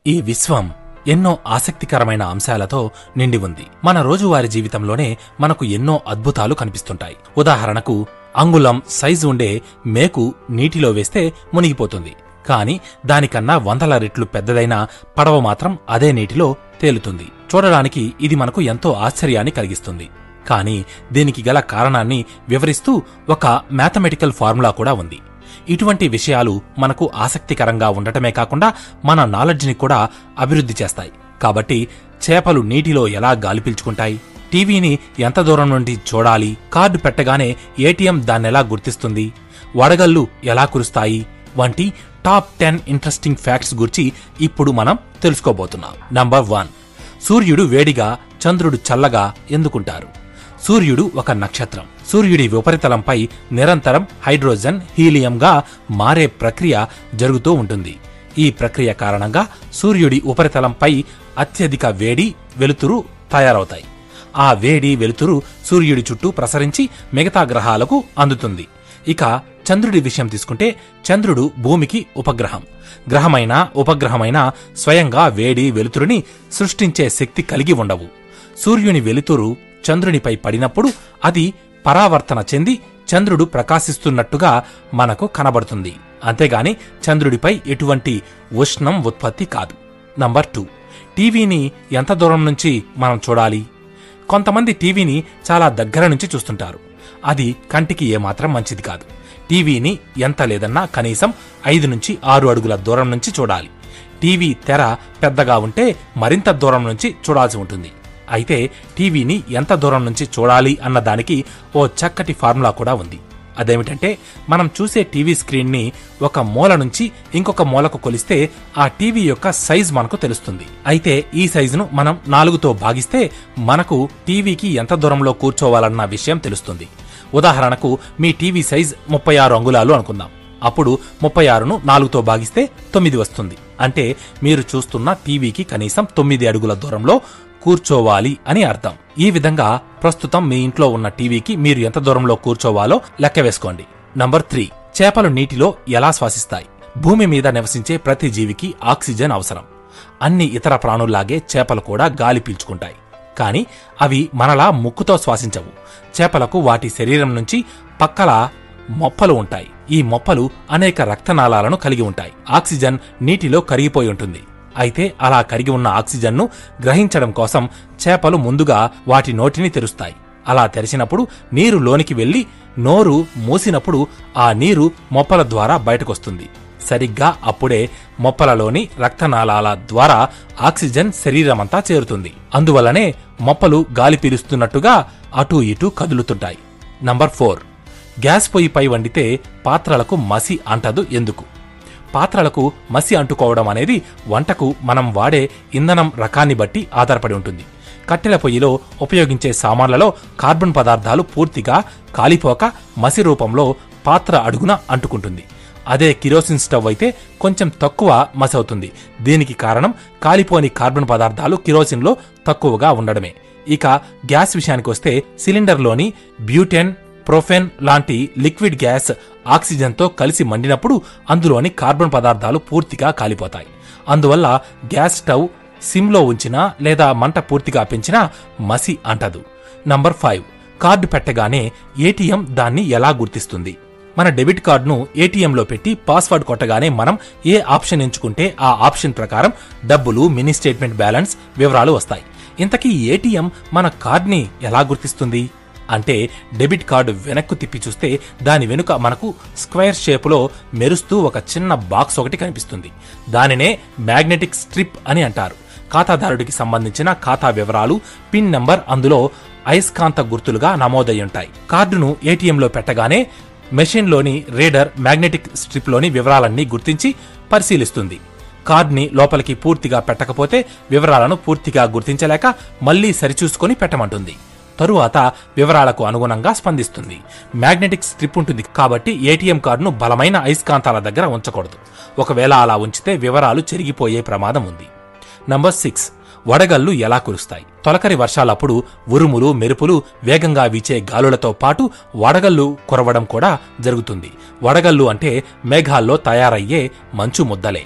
ఈ విశ్వం ఎన్నో ఆసక్తికరమైన అంశాలతో నిండి ఉంది మన రోజువారీ జీవితంలోనే మనకు ఎన్నో అద్భుతాలు కనిపిస్తుంటాయి ఉదాహరణకు అంగుళం సైజు ఉండే మేకు నీటిలో వేస్తే మునిగిపోతుంది కాని దానికన్నా వందల రెట్లు పెద్దదైన పడవ మాత్రం అదే నీటిలో తేలుతుంది చూడడానికి ఇది మనకు ఎంతో ఆశ్చర్యాన్ని కలిగిస్తుంది కానీ దీనికి గల కారణాన్ని వివరిస్తూ ఒక మ్యాథమెటికల్ ఫార్ములా కూడా ఉంది ఇటువంటి విషయాలు మనకు ఆసక్తికరంగా ఉండటమే కాకుండా మన నాలెడ్జ్ని కూడా అభివృద్ధి చేస్తాయి కాబట్టి చేపలు నీటిలో ఎలా గాలి పీల్చుకుంటాయి టీవీని ఎంత దూరం నుండి చూడాలి కార్డు పెట్టగానే ఏటీఎం దాన్నెలా గుర్తిస్తుంది వడగళ్ళు ఎలా కురుస్తాయి వంటి టాప్ టెన్ ఇంట్రెస్టింగ్ ఫ్యాక్ట్స్ గురించి ఇప్పుడు మనం తెలుసుకోబోతున్నాం నంబర్ వన్ సూర్యుడు వేడిగా చంద్రుడు చల్లగా ఎందుకుంటారు సూర్యుడు ఒక నక్షత్రం సూర్యుడి ఉపరితలంపై నిరంతరం హైడ్రోజన్ హీలియంగా మారే ప్రక్రియ జరుగుతూ ఉంటుంది ఈ ప్రక్రియ కారణంగా సూర్యుడి ఉపరితలంపై అత్యధిక వేడి వెలుతురు తయారవుతాయి ఆ వేడి వెలుతురు సూర్యుడి చుట్టూ ప్రసరించి మిగతా గ్రహాలకు అందుతుంది ఇక చంద్రుడి విషయం తీసుకుంటే చంద్రుడు భూమికి ఉపగ్రహం గ్రహమైన ఉపగ్రహమైన స్వయంగా వేడి వెలుతురుని సృష్టించే శక్తి కలిగి ఉండవు సూర్యుని వెలుతురు చంద్రునిపై పడినప్పుడు అది పరావర్తన చెంది చంద్రుడు ప్రకాశిస్తున్నట్టుగా మనకు కనబడుతుంది అంతేగాని చంద్రుడిపై ఎటువంటి ఉష్ణం ఉత్పత్తి కాదు నంబర్ టూ టీవీని ఎంత దూరం నుంచి మనం చూడాలి కొంతమంది టీవీని చాలా దగ్గర నుంచి చూస్తుంటారు అది కంటికి ఏమాత్రం మంచిది కాదు టీవీని ఎంత లేదన్నా కనీసం ఐదు నుంచి ఆరు అడుగుల దూరం నుంచి చూడాలి టీవీ తెర పెద్దగా ఉంటే మరింత దూరం నుంచి చూడాల్సి ఉంటుంది అయితే టీవీని ఎంత దూరం నుంచి చూడాలి అన్న దానికి ఓ చక్కటి ఫార్ములా కూడా ఉంది అదేమిటంటే మనం చూసే టీవీ స్క్రీన్ని ఒక మూల నుంచి ఇంకొక మూలకు కొలిస్తే ఆ టీవీ యొక్క సైజ్ మనకు తెలుస్తుంది అయితే ఈ సైజును మనం నాలుగుతో భాగిస్తే మనకు టీవీకి ఎంత దూరంలో కూర్చోవాలన్న విషయం తెలుస్తుంది ఉదాహరణకు మీ టీవీ సైజ్ ముప్పై ఆరు అంగుళాలు అనుకుందాం అప్పుడు ముప్పై ఆరును నాలుగుతో భాగిస్తే తొమ్మిది వస్తుంది అంటే మీరు చూస్తున్న టీవీకి కనీసం తొమ్మిది అడుగుల దూరంలో కూర్చోవాలి అని అర్థం ఈ విధంగా ప్రస్తుతం మీ ఇంట్లో ఉన్న టీవీకి మీరు ఎంత దూరంలో కూర్చోవాలో లెక్క వేసుకోండి నంబర్ త్రీ చేపలు నీటిలో ఎలా శ్వాసిస్తాయి భూమి మీద నివసించే ప్రతి జీవికి ఆక్సిజన్ అవసరం అన్ని ఇతర ప్రాణుల్లాగే చేపలు కూడా గాలి పీల్చుకుంటాయి కానీ అవి మనలా ముక్కుతో శ్వాసించవు చేపలకు వాటి శరీరం నుంచి పక్కల మొప్పలు ఉంటాయి ఈ మొప్పలు అనేక రక్తనాళాలను కలిగి ఉంటాయి ఆక్సిజన్ నీటిలో కరిగిపోయి ఉంటుంది అయితే అలా కరిగి ఉన్న ఆక్సిజన్ను గ్రహించడం కోసం చేపలు ముందుగా వాటి నోటిని తెరుస్తాయి అలా తెరిచినప్పుడు నీరు లోనికి వెళ్లి నోరు మూసినప్పుడు ఆ నీరు మొప్పల ద్వారా బయటకొస్తుంది సరిగ్గా అప్పుడే మొప్పలలోని రక్తనాళాల ద్వారా ఆక్సిజన్ శరీరమంతా చేరుతుంది అందువల్లనే మొప్పలు గాలి పీలుస్తున్నట్టుగా అటూ ఇటూ కదులుతుంటాయి నంబర్ ఫోర్ గ్యాస్ పొయ్యిపై వండితే పాత్రలకు మసి అంటదు ఎందుకు పాత్రలకు మసి అంటుకోవడం అనేది వంటకు మనం వాడే ఇంధనం రకాన్ని బట్టి ఆధారపడి ఉంటుంది కట్టెల పొయ్యిలో ఉపయోగించే సామాన్లలో కార్బన్ పదార్థాలు పూర్తిగా కాలిపోక మసి రూపంలో పాత్ర అడుగున అంటుకుంటుంది అదే కిరోసిన్ స్టవ్ అయితే కొంచెం తక్కువ మసి అవుతుంది దీనికి కారణం కాలిపోని కార్బన్ పదార్థాలు కిరోసిన్లో తక్కువగా ఉండడమే ఇక గ్యాస్ విషయానికి వస్తే సిలిండర్లోని బ్యూటెన్ ప్రొఫెన్ లాంటి లిక్విడ్ గ్యాస్ ఆక్సిజన్తో కలిసి మండినప్పుడు అందులోని కార్బన్ పదార్థాలు పూర్తిగా కాలిపోతాయి అందువల్ల గ్యాస్ స్టవ్ సిమ్లో ఉంచినా లేదా మంట పూర్తిగా పెంచినా మసి అంటదు నంబర్ ఫైవ్ కార్డు పెట్టగానే ఏటీఎం దాన్ని ఎలా గుర్తిస్తుంది మన డెబిట్ కార్డును ఏటీఎంలో పెట్టి పాస్వర్డ్ కొట్టగానే మనం ఏ ఆప్షన్ ఎంచుకుంటే ఆ ఆప్షన్ ప్రకారం డబ్బులు మినీ స్టేట్మెంట్ బ్యాలెన్స్ వివరాలు వస్తాయి ఇంతకీ ఏటీఎం మన కార్డ్ని ఎలా గుర్తిస్తుంది అంటే డెబిట్ కార్డు వెనక్కు తిప్పి చూస్తే దాని వెనుక మనకు స్క్వేర్ షేపులో మెరుస్తూ ఒక చిన్న బాక్స్ ఒకటి కనిపిస్తుంది దానినే మ్యాగ్నెటిక్ స్ట్రిప్ అని అంటారు ఖాతాదారుడికి సంబంధించిన ఖాతా వివరాలు పిన్ నంబర్ అందులో అయస్కాంత గుర్తులుగా నమోదై ఉంటాయి కార్డును ఏటీఎంలో పెట్టగానే మెషిన్లోని రీడర్ మ్యాగ్నెటిక్ స్ట్రిప్లోని వివరాలన్నీ గుర్తించి పరిశీలిస్తుంది కార్డ్ని లోపలికి పూర్తిగా పెట్టకపోతే వివరాలను పూర్తిగా గుర్తించలేక మళ్లీ సరిచూసుకొని పెట్టమంటుంది తరువాత వివరాలకు అనుగుణంగా స్పందిస్తుంది మ్యాగ్నెటిక్ స్ట్రిప్ ఉంటుంది కాబట్టి ఏటీఎం కార్డును బలమైన అయస్కాంతాల దగ్గర ఉంచకూడదు ఒకవేళ అలా ఉంచితే వివరాలు చెరిగిపోయే ప్రమాదం ఉంది నంబర్ సిక్స్ వడగళ్ళు ఎలా కురుస్తాయి తొలకరి వర్షాలప్పుడు ఉరుములు మెరుపులు వేగంగా వీచే గాలులతో పాటు వడగళ్ళు కురవడం కూడా జరుగుతుంది వడగళ్ళు అంటే మేఘాల్లో తయారయ్యే మంచు ముద్దలే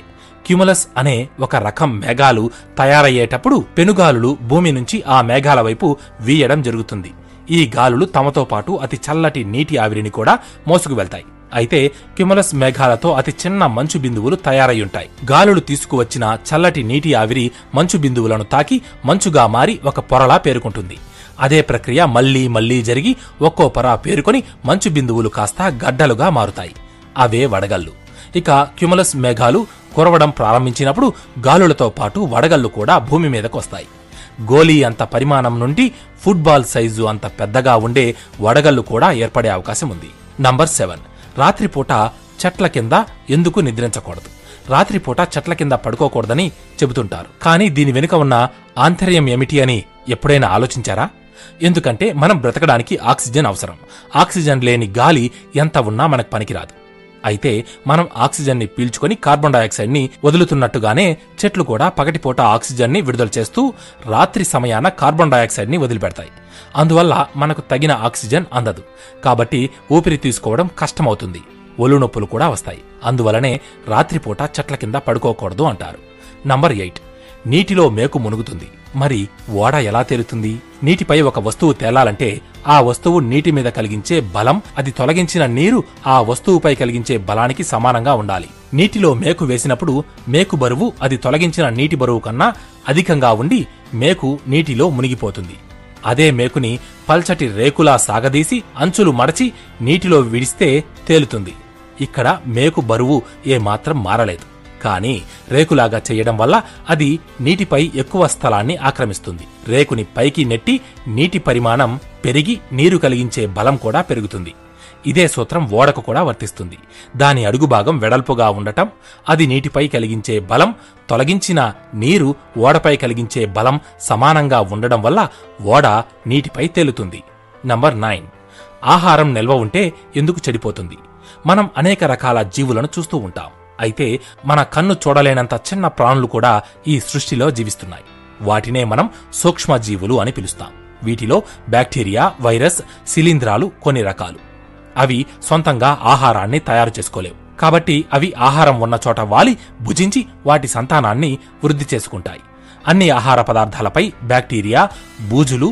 క్యుములస్ అనే ఒక రకం మేఘాలు తయారయ్యేటప్పుడు పెనుగాలులు భూమి నుంచి ఆ మేఘాల వైపు వీయడం జరుగుతుంది ఈ గాలులు తమతో పాటు అతి చల్లటి నీటి ఆవిరిని కూడా మోసుకు వెళ్తాయి అయితే క్యుములస్ మేఘాలతో అతి చిన్న మంచు బిందువులు తయారయ్యుంటాయి గాలులు తీసుకువచ్చిన చల్లటి నీటి ఆవిరి మంచు బిందువులను తాకి మంచుగా మారి ఒక పొరలా పేరుకుంటుంది అదే ప్రక్రియ మళ్లీ మళ్లీ జరిగి ఒక్కో పొర పేరుకొని మంచు బిందువులు కాస్త గడ్డలుగా మారుతాయి అవే వడగళ్ళు ఇక క్యుములస్ మేఘాలు కురవడం ప్రారంభించినప్పుడు గాలులతో పాటు వడగళ్ళు కూడా భూమి మీదకు వస్తాయి గోలీ అంత పరిమాణం నుండి ఫుట్బాల్ సైజు అంత పెద్దగా ఉండే వడగళ్ళు కూడా ఏర్పడే అవకాశం ఉంది నంబర్ సెవెన్ రాత్రిపూట చెట్ల కింద ఎందుకు నిద్రించకూడదు రాత్రిపూట చెట్ల కింద పడుకోకూడదని చెబుతుంటారు కానీ దీని వెనుక ఉన్న ఆంతర్యం ఏమిటి అని ఎప్పుడైనా ఆలోచించారా ఎందుకంటే మనం బ్రతకడానికి ఆక్సిజన్ అవసరం ఆక్సిజన్ లేని గాలి ఎంత ఉన్నా మనకు పనికిరాదు అయితే మనం ఆక్సిజన్ ని పీల్చుకొని కార్బన్ డయాక్సైడ్ ని వదులుతున్నట్టుగానే చెట్లు కూడా పగటిపూట ఆక్సిజన్ ని విడుదల చేస్తూ రాత్రి సమయాన కార్బన్ డయాక్సైడ్ ని వదిలిపెడతాయి అందువల్ల మనకు తగిన ఆక్సిజన్ అందదు కాబట్టి ఊపిరి తీసుకోవడం కష్టమవుతుంది ఒళ్ళు నొప్పులు కూడా వస్తాయి అందువలనే రాత్రిపూట చెట్ల కింద పడుకోకూడదు అంటారు నంబర్ ఎయిట్ నీటిలో మేకు మునుగుతుంది మరి ఓడ ఎలా తేలుతుంది నీటిపై ఒక వస్తువు తేలాలంటే ఆ వస్తువు నీటి మీద కలిగించే బలం అది తొలగించిన నీరు ఆ వస్తువుపై కలిగించే బలానికి సమానంగా ఉండాలి నీటిలో మేకు వేసినప్పుడు మేకు బరువు అది తొలగించిన నీటి బరువు కన్నా అధికంగా ఉండి మేకు నీటిలో మునిగిపోతుంది అదే మేకుని పల్చటి రేకులా సాగదీసి అంచులు మడచి నీటిలో విడిస్తే తేలుతుంది ఇక్కడ మేకు బరువు ఏమాత్రం మారలేదు కానీ రేకులాగా చేయడం వల్ల అది నీటిపై ఎక్కువ స్థలాన్ని ఆక్రమిస్తుంది రేకుని పైకి నెట్టి నీటి పరిమాణం పెరిగి నీరు కలిగించే బలం కూడా పెరుగుతుంది ఇదే సూత్రం ఓడకు కూడా వర్తిస్తుంది దాని అడుగు భాగం వెడల్పుగా ఉండటం అది నీటిపై కలిగించే బలం తొలగించిన నీరు ఓడపై కలిగించే బలం సమానంగా ఉండడం వల్ల ఓడ నీటిపై తేలుతుంది నంబర్ నైన్ ఆహారం నిల్వ ఉంటే ఎందుకు చెడిపోతుంది మనం అనేక రకాల జీవులను చూస్తూ ఉంటాం అయితే మన కన్ను చూడలేనంత చిన్న ప్రాణులు కూడా ఈ సృష్టిలో జీవిస్తున్నాయి వాటినే మనం సూక్ష్మజీవులు అని పిలుస్తాం వీటిలో బ్యాక్టీరియా వైరస్ శిలీంధ్రాలు కొన్ని రకాలు అవి సొంతంగా ఆహారాన్ని తయారు చేసుకోలేవు కాబట్టి అవి ఆహారం ఉన్న చోట వాలి భుజించి వాటి సంతానాన్ని వృద్ధి చేసుకుంటాయి అన్ని ఆహార పదార్థాలపై బ్యాక్టీరియా బూజులు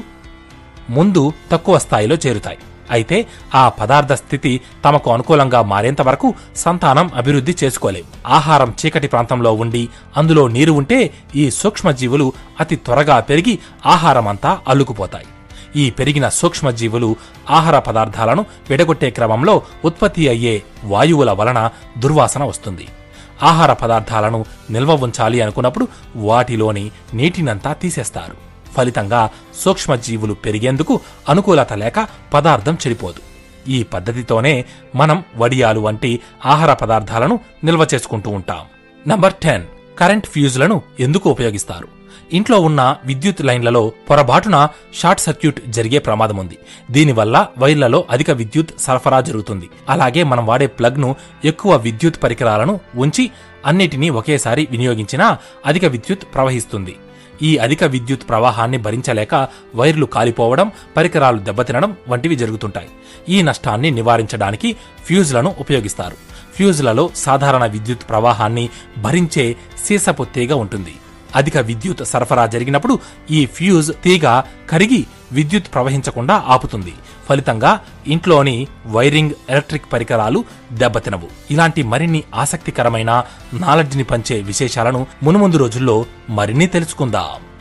ముందు తక్కువ స్థాయిలో చేరుతాయి అయితే ఆ పదార్థ స్థితి తమకు అనుకూలంగా మారేంత వరకు సంతానం అభివృద్ధి చేసుకోలేవు ఆహారం చీకటి ప్రాంతంలో ఉండి అందులో నీరు ఉంటే ఈ సూక్ష్మజీవులు అతి త్వరగా పెరిగి ఆహారమంతా అల్లుకుపోతాయి ఈ పెరిగిన సూక్ష్మజీవులు ఆహార పదార్థాలను విడగొట్టే క్రమంలో ఉత్పత్తి అయ్యే వాయువుల వలన దుర్వాసన వస్తుంది ఆహార పదార్థాలను నిల్వ ఉంచాలి అనుకున్నప్పుడు వాటిలోని నీటినంతా తీసేస్తారు ఫలితంగా సూక్ష్మజీవులు పెరిగేందుకు అనుకూలత లేక పదార్థం చెడిపోదు ఈ పద్ధతితోనే మనం వడియాలు వంటి ఆహార పదార్థాలను నిల్వ చేసుకుంటూ ఉంటాం నంబర్ టెన్ కరెంట్ ఫ్యూజులను ఎందుకు ఉపయోగిస్తారు ఇంట్లో ఉన్న విద్యుత్ లైన్లలో పొరబాటున షార్ట్ సర్క్యూట్ జరిగే ప్రమాదం ఉంది దీనివల్ల వైర్లలో అధిక విద్యుత్ సరఫరా జరుగుతుంది అలాగే మనం వాడే ప్లగ్ ను ఎక్కువ విద్యుత్ పరికరాలను ఉంచి అన్నిటినీ ఒకేసారి వినియోగించినా అధిక విద్యుత్ ప్రవహిస్తుంది ఈ అధిక విద్యుత్ ప్రవాహాన్ని భరించలేక వైర్లు కాలిపోవడం పరికరాలు దెబ్బతినడం వంటివి జరుగుతుంటాయి ఈ నష్టాన్ని నివారించడానికి ఫ్యూజ్లను ఉపయోగిస్తారు ఫ్యూజ్లలో సాధారణ విద్యుత్ ప్రవాహాన్ని భరించే సీసపు తీగ ఉంటుంది అధిక విద్యుత్ సరఫరా జరిగినప్పుడు ఈ ఫ్యూజ్ తీగ కరిగి విద్యుత్ ప్రవహించకుండా ఆపుతుంది ఫలితంగా ఇంట్లోని వైరింగ్ ఎలక్ట్రిక్ పరికరాలు దెబ్బతినవు ఇలాంటి మరిన్ని ఆసక్తికరమైన నాలెడ్జ్ని పంచే విశేషాలను మునుముందు రోజుల్లో మరిన్ని తెలుసుకుందాం